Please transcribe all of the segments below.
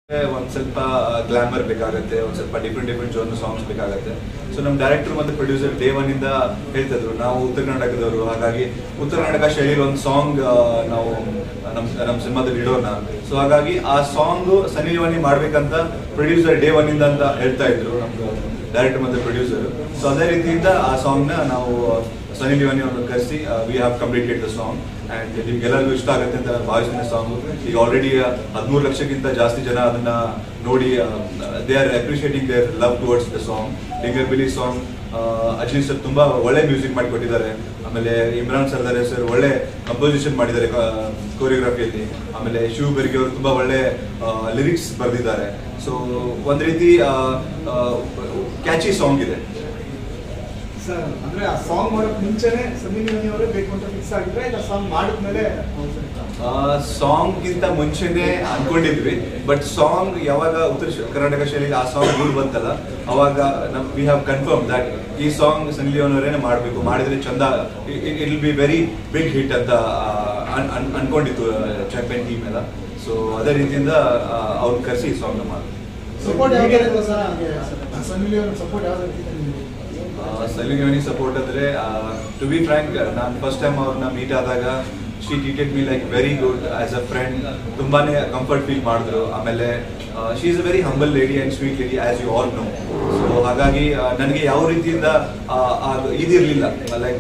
ಒಂದ್ ಸ್ವಲ್ಪ ಗ್ಲಾಮರ್ ಬೇಕಾಗುತ್ತೆ ಒಂದ್ ಸ್ವಲ್ಪ ಡಿಫ್ರೆಂಟ್ ಡಿಫ್ರೆಂಟ್ ಜೋನ್ ಸಾಂಗ್ಸ್ ಬೇಕಾಗುತ್ತೆ ಸೊ ನಮ್ಮ ಡೈರೆಕ್ಟರ್ ಮತ್ತೆ ಪ್ರೊಡ್ಯೂಸರ್ ಡೇ ಒನ್ ಇಂದ ಹೇಳ್ತಿದ್ರು ನಾವು ಉತ್ತರ ಕರ್ನಾಟಕದವರು ಹಾಗಾಗಿ ಉತ್ತರ ಕರ್ನಾಟಕ ಶೈಲಿಯಲ್ಲಿ ಒಂದು ಸಾಂಗ್ ನಾವು ನಮ್ಮ ನಮ್ಮ ಸಿನಿಮಾದಲ್ಲಿ ಇಡೋಣ ಸೊ ಹಾಗಾಗಿ ಆ ಸಾಂಗ್ ಸನಿ ಲಿಯೋನಿ ಮಾಡ್ಬೇಕಂತ ಪ್ರೊಡ್ಯೂಸರ್ ಡೇ ಒನ್ ಇಂದ ಅಂತ ಹೇಳ್ತಾ ಇದ್ರು ನಮ್ದು ಡೈರೆಕ್ಟರ್ ಮತ್ತೆ ಪ್ರೊಡ್ಯೂಸರ್ ಸೊ ಅದೇ ರೀತಿಯಿಂದ ಆ ಸಾಂಗ್ ನ ನಾವು ಸನಿ ಲಿಯೋನಿ ಅವ್ರನ್ನ ಕರೆಸಿ we have completed the song and ನಿಮ್ಗೆಲ್ಲರಿಗೂ ಇಷ್ಟ ಆಗುತ್ತೆ ಅಂತ ನಾನು ಭಾವಿಸ್ತೀನಿ ಸಾಂಗ್ ಈಗ ಆಲ್ರೆಡಿ ಹದಿಮೂರು ಲಕ್ಷಕ್ಕಿಂತ ಜಾಸ್ತಿ ಜನ ಅದನ್ನ ನೋಡಿ they are appreciating their love towards the song Dingar Billi song Ajith sir ತುಂಬಾ ಒಳ್ಳೆ ಮ್ಯೂಸಿಕ್ ಮಾಡಿಕೊಟ್ಟಿದ್ದಾರೆ ಆಮೇಲೆ ಇಮ್ರಾನ್ ಸರ್ದಾರೆ ಸರ್ ಒಳ್ಳೆ ಕಂಪೋಸಿಷನ್ ಮಾಡಿದ್ದಾರೆ ಕೋರಿಯೋಗ್ರಫಿಯಲ್ಲಿ ಆಮೇಲೆ ಶಿವ ಬೆರ್ಗಿ ಅವರು ತುಂಬಾ ಒಳ್ಳೆ ಲಿರಿಕ್ಸ್ ಬರೆದಿದ್ದಾರೆ ಸೊ ಒಂದ್ ರೀತಿ ಕ್ಯಾಚಿ ಸಾಂಗ್ ಇದೆ ಸರ್ ಅಂದ್ರೆ ಆ ಸಾಂಗ್ ಮಾಡೋಕ್ ಮುಂಚೆನೆ ಸನ್ನಿ ಲಿಯೋನಿ ಅವರೇ ಬೇಕು ಅಂತ ಫಿಕ್ಸ್ ಆಗಿದ್ರೆ ಇಲ್ಲ ಸಾಂಗ್ ಮಾಡಿದ್ಮೇಲೆ ಸಾಂಗ್ ಗಿಂತ ಮುಂಚೆನೆ ಅನ್ಕೊಂಡಿದ್ವಿ ಬಟ್ ಸಾಂಗ್ ಯಾವಾಗ ಉತ್ತರ ಶ- ಕರ್ನಾಟಕ ಶೈಲಿಯಲ್ಲಿ ಆ ಸಾಂಗ್ ರೂಲ್ ಬಂತಲ್ಲ ಅವಾಗ ನಮ್ ವಿ ಹ್ಯಾವ್ ಕನ್ಫರ್ಮ್ ದಟ್ ಈ ಸಾಂಗ್ ಸನ್ನಿ ಲಿಯೋನ್ ಅವರೇನೆ ಮಾಡಬೇಕು ಮಾಡಿದ್ರೆ ಚಂದ it will be very big hit ಅಂತ ಆ, ಅನ್- ಅನ್- ಅನ್ಕೊಂಡಿತ್ತು ಚಾಂಪಿಯನ್ ಟೀಮ್ ಎಲ್ಲ ಸೊ ಅದೇ ರೀತಿಯಿಂದ ಅವ್ರು ಕರೆಸಿ ಈ ಸಾಂಗ್ ಮಾಡಿ ಸಪೋರ್ಟ್ ಯಾವ್ದು ಸರ್ ಸನ್ನಿ ಲಿಯೋನ್ ಸಪೋರ್ಟ್ ಯಾವ್ದು ನಿಮ್ಗೆ ಸಲಿಂಗವನಿ ಸಪೋರ್ಟ್ ಅಂದ್ರೆ ಟು ಬಿ ಫ್ರ್ಯಾಂಕ್ ನಾನು ಫಸ್ಟ್ ಟೈಮ್ ಅವ್ರನ್ನ ಮೀಟ್ ಆದಾಗ she treated me like very good as a friend ತುಂಬಾನೇ ಕಂಫರ್ಟ್ ಫೀಲ್ ಮಾಡಿದ್ರು ಆಮೇಲೆ she is a very humble lady and sweet lady as you all know so ಹಾಗಾಗಿ ನನಗೆ ಯಾವ ರೀತಿಯಿಂದ ಆ, ಅದು ಇದಿರಲಿಲ್ಲ like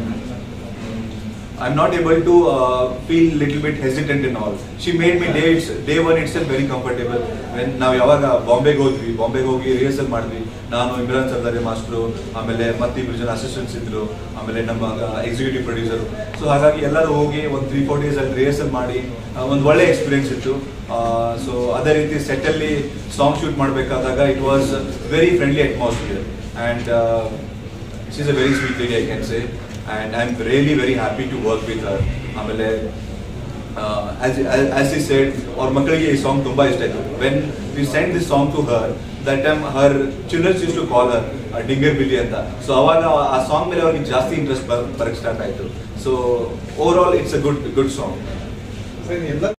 I'm not able to uh, feel little bit hesitant and all. She made me day, day one itself very comfortable. When ನಾವು ಯಾವಾಗ ಬಾಂಬೆಗೆ ಹೋದ್ವಿ ಬಾಂಬೆಗೆ ಹೋಗಿ ರಿಹರ್ಸಲ್ ಮಾಡಿದ್ವಿ ನಾನು ಇಮ್ರಾನ್ ಸರ್ದಾರಿ ಮಾಸ್ಟ್ರು ಆಮೇಲೆ ಮತ್ತೆ ಇಬ್ರು ಜನ ಅಸಿಸ್ಟೆಂಟ್ಸ್ ಇದ್ರು ಆಮೇಲೆ ನಮ್ಮ ಎಕ್ಸಿಕ್ಯೂಟಿವ್ ಪ್ರೊಡ್ಯೂಸರ್ ಸೊ ಹಾಗಾಗಿ ಎಲ್ಲರೂ ಹೋಗಿ ಒಂದು ತ್ರೀ ಫೋರ್ ಡೇಸ್ ಅಲ್ಲಿ ರಿಹರ್ಸಲ್ ಮಾಡಿ ಒಂದು ಒಳ್ಳೆ ಎಕ್ಸ್ಪೀರಿಯನ್ಸ್ ಇತ್ತು ಸೊ ಅದೇ ರೀತಿ set ಅಲ್ಲಿ ಸಾಂಗ್ ಶೂಟ್ ಮಾಡಬೇಕಾದಾಗ it was very friendly atmosphere and she's a very sweet lady I can say and I am really very happy to work with her ಆಮೇಲೆ ಆಸ್ ಇ ಸೆಡ್ ಅವ್ರ ಮಕ್ಕಳಿಗೆ ಈ song ತುಂಬಾ ಇಷ್ಟ ಆಯ್ತು when we send this song to her that time her childrens use to call her Dingar Billi ಅಂತ so ಅವಾಗ ಆ ಸಾಂಗ್ ಮೇಲೆ ಅವ್ರಿಗೆ ಜಾಸ್ತಿ ಇಂಟ್ರೆಸ್ಟ್ ಬರಕ್ಕೆ ಸ್ಟಾರ್ಟ್ ಆಯ್ತು so overall it's a good good song sir ಎಲ್ಲ